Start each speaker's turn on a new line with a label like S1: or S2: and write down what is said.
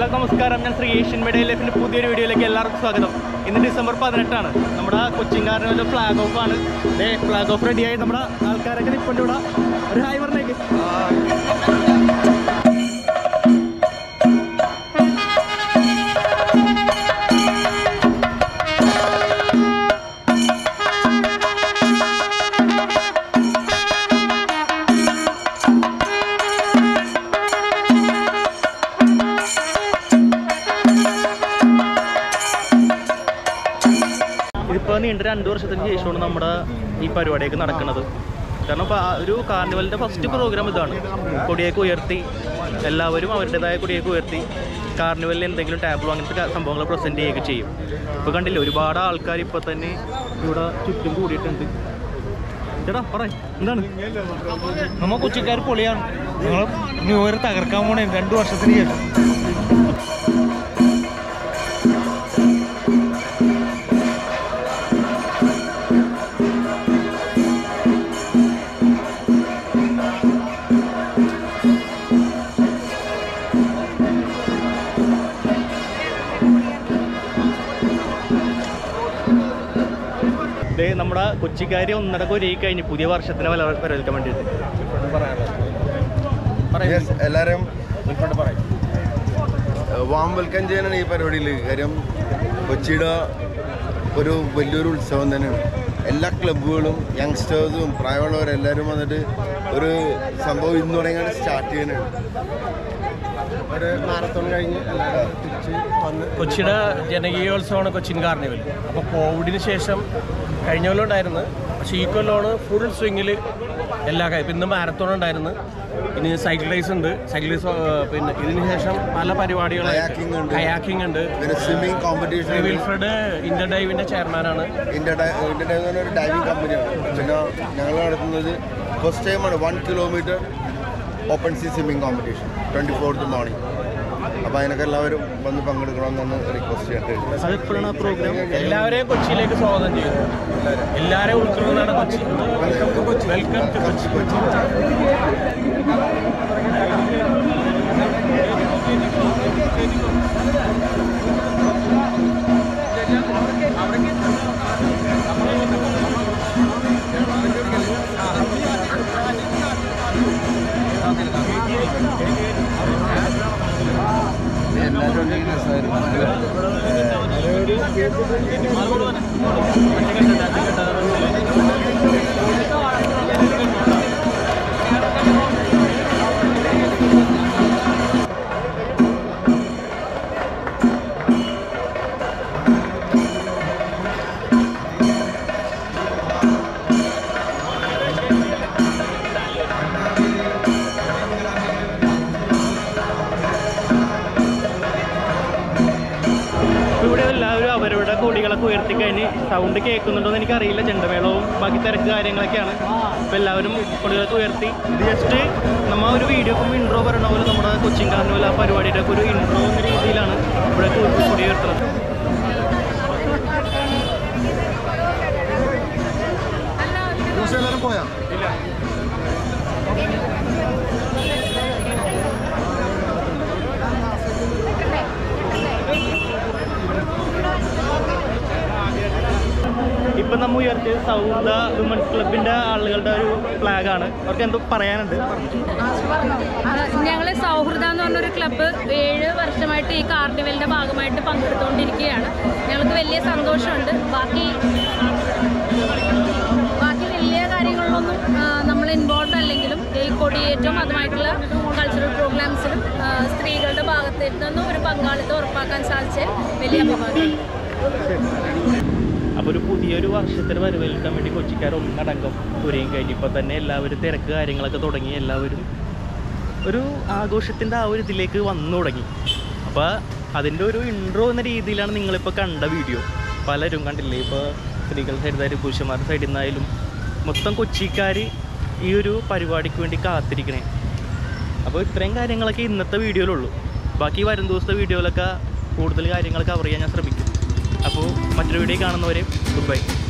S1: എല്ലാവർക്കും നമസ്കാരം ഞാൻ ശ്രീ ഏഷ്യൻ മീഡിയ ലൈഫിൻ്റെ പുതിയൊരു വീഡിയോയിലേക്ക് എല്ലാവർക്കും സ്വാഗതം ഇന്ന് ഡിസംബർ പതിനെട്ടാണ് നമ്മുടെ കൊച്ചിൻ കാർണിവലിൻ്റെ ഫ്ലാഗ് ഓഫ് ആണ് ഡേ ഫ്ലാഗ് ഓഫ് റെഡിയായി നമ്മുടെ ആൾക്കാരൊക്കെ നിൽപ്പുണ്ട് ഇവിടെ ഒരു ഹായ് പറഞ്ഞേക്ക് ഇതിപ്പോൾ നീണ്ട രണ്ട് വർഷത്തിന് ശേഷമാണ് നമ്മുടെ ഈ പരിപാടിയൊക്കെ നടക്കുന്നത് കാരണം ഇപ്പോൾ ഒരു കാർണിവലിൻ്റെ ഫസ്റ്റ് പ്രോഗ്രാം ഇതാണ് കൊടിയൊക്കെ ഉയർത്തി എല്ലാവരും അവരുടേതായ കൊടിയൊക്കെ ഉയർത്തി കാർണിവലിൽ എന്തെങ്കിലും ടാബ്ലോ അങ്ങനത്തെ ക- സംഭവങ്ങൾ പ്രസൻറ്റ് ചെയ്യുകയൊക്കെ ചെയ്യും ഇപ്പോൾ കണ്ടില്ലേ ഒരുപാട് ആൾക്കാർ ഇപ്പോൾ തന്നെ ഇവിടെ ചുറ്റും കൂടിയിട്ടുണ്ട് ചേട്ടാ പറ എന്താണ്
S2: നമ്മ കൊച്ചിക്കാർ പൊളിയാണ് നിങ്ങൾ ന്യൂ ഇയർ തകർക്കാൻ പോണേ രണ്ടു വർഷത്തിന് ശേഷം
S1: ദേ നമ്മുടെ കൊച്ചിക്കാരി ഒന്നടക്കം ഒരുങ്ങി കഴിഞ്ഞ് പുതിയ വർഷത്തിനെ വല വരവേൽക്കാൻ വേണ്ടിയിട്ട്
S3: യെസ് എല്ലാവരും വാം വെൽക്കം ചെയ്യാനാണ് ഈ പരിപാടിയിൽ കാര്യം കൊച്ചിയുടെ ഒരു വലിയൊരു ഉത്സവം തന്നെയാണ് എല്ലാ ക്ലബ്ബുകളും യങ്സ്റ്റേഴ്സും പ്രായമുള്ളവരെല്ലാവരും വന്നിട്ട് ഒരു സംഭവം ഇന്ന് തുടങ്ങിയാണ് സ്റ്റാർട്ട് ചെയ്യാനാണ് ഒരു മാരത്തോൺ കഴിഞ്ഞ് എല്ലാവരും തിരിച്ച് വന്ന്
S2: കൊച്ചിയുടെ ജനകീയോത്സവമാണ് കൊച്ചിൻ കാർണിവൽ അപ്പോൾ കോവിഡിന് ശേഷം കഴിഞ്ഞ കൊല്ലം ഉണ്ടായിരുന്നു പക്ഷേ ഈ കൊല്ലമാണ് ഫുൾ സ്വിങ്ങിൽ എല്ലാ കാര്യം ഇപ്പം ഇന്ന് മാരത്തോൺ ഉണ്ടായിരുന്നു ഇനി സൈക്കിൾ റേസ് ഉണ്ട് സൈക്കിൾ റേസ് പിന്നെ ഇതിന് ശേഷം പല പരിപാടികളും
S3: Kayaking ഉണ്ട്.
S2: കയാക്കിംഗ് ഉണ്ട്
S3: പിന്നെ സ്വിമ്മിങ് കോമ്പറ്റീഷൻ
S2: വിൽഫ്രഡ് ഇന്ത്യൻ ഡൈവിൻ്റെ ചെയർമാനാണ്
S3: ഇന്ത്യ ഡൈ- ഇന്ത്യ ഡൈവ് എന്ന് പറഞ്ഞ ഒരു ഡൈവിംഗ് കമ്പനിയാണ് പിന്നെ ഞങ്ങൾ നടത്തുന്നത് ഫസ്റ്റ് ടൈമാണ് one kilometre open sea swimming competition twenty fourth morning അപ്പോൾ അതിനൊക്കെ എല്ലാവരും വന്ന് പങ്കെടുക്കണമെന്നാണ് റിക്വസ്റ്റ് ചെയ്തിട്ട്
S1: അതെപ്പോഴാണ് ആ പ്രോഗ്രാം
S2: എല്ലാവരെയും കൊച്ചിയിലേക്ക് സ്വാഗതം ചെയ്യുന്നു എല്ലാവരെയും ഉൾക്കൊള്ളുന്നതാണ് കൊച്ചി വെൽക്കം ടു കൊച്ചി
S1: ഇപ്പോൾ ഇവിടെ എല്ലാവരും അവരുടെ കൊടികളൊക്കെ ഉയർത്തി കഴിഞ്ഞ് സൗണ്ട് കേൾക്കുന്നുണ്ടോ എന്ന് എനിക്കറിയില്ല ചെണ്ടമേളവും ബാക്കി തിരക്ക് കാര്യങ്ങളൊക്കെയാണ് ഇപ്പോൾ എല്ലാവരും കൊടികളൊക്കെ ഉയർത്തി ഇത് ജസ്റ്റ് നമ്മൾ ഒരു വീഡിയോ ഇൻട്രോ പറയണ പോലെ നമ്മുടെ കൊച്ചിൻ കാർണിവൽ ആ പരിപാടിയുടെ ഒക്കെ ഒരു ഇൻട്രോ എന്ന രീതിയിലാണ് ഇവിടെ കൊടി ഉയർത്തുന്നത്
S3: എല്ലാവരും പോയാ
S1: ഇപ്പം നമ്മൾ ഉയർത്തിയത് സൗദ വുമൻസ് ക്ലബിൻ്റെ ആളുകളുടെ ഒരു ഫ്ലാഗാണ് അവർക്ക് എന്തോ പറയാനുണ്ട്
S4: ഞങ്ങൾ സൗഹൃദ എന്ന് പറഞ്ഞൊരു ക്ലബ്ബ് ഏഴ് വർഷമായിട്ട് ഈ കാർണിവലിന്റെ ഭാഗമായിട്ട് പങ്കെടുത്തുകൊണ്ടിരിക്കുകയാണ് ഞങ്ങൾക്ക് വലിയ സന്തോഷമുണ്ട് ബാക്കി ബാക്കി വലിയ കാര്യങ്ങളിലൊന്നും നമ്മൾ ഇൻവോൾവ് അല്ലെങ്കിലും ഈ കൊടിയേറ്റവും അതുമായിട്ടുള്ള കൾച്ചറൽ പ്രോഗ്രാംസിലും ആ, സ്ത്രീകളുടെ ഭാഗത്ത് നിന്നും ഒരു പങ്കാളിത്തം ഉറപ്പാക്കാൻ സാധിച്ചതിൽ വലിയ അഭിമാനം
S1: അപ്പോൾ ഒരു പുതിയൊരു വർഷത്തിന് വരവേൽക്കാൻ വേണ്ടി കൊച്ചിക്കാർ ഒന്നടങ്കം ഒരുങ്ങി കഴിഞ്ഞു ഇപ്പോൾ തന്നെ എല്ലാവരും തിരക്ക് കാര്യങ്ങളൊക്കെ തുടങ്ങി എല്ലാവരും ഒരു ആഘോഷത്തിൻ്റെ ആ ഒരു ഇതിലേക്ക് വന്നു തുടങ്ങി അപ്പോൾ അതിൻ്റെ ഒരു ഇൻട്രോ എന്ന രീതിയിലാണ് നിങ്ങളിപ്പോൾ കണ്ട വീഡിയോ പലരും കണ്ടില്ലേ ഇപ്പോൾ സ്ത്രീകൾ സൈഡിലായാലും പുരുഷന്മാരുടെ സൈഡിൽ നിന്നായാലും മൊത്തം കൊച്ചിക്കാർ ഈ ഒരു പരിപാടിക്ക് വേണ്ടി കാത്തിരിക്കണേ അപ്പോൾ ഇത്രയും കാര്യങ്ങളൊക്കെ ഇന്നത്തെ വീഡിയോയിലുള്ളൂ ബാക്കി വരും ദിവസത്തെ വീഡിയോയിലൊക്കെ കൂടുതൽ കാര്യങ്ങൾ കവർ ചെയ്യാൻ ഞാൻ ശ്രമിക്കും അപ്പോൾ മറ്റൊരു വീഡിയോ കാണുന്നവരെ ഗുഡ് ബൈ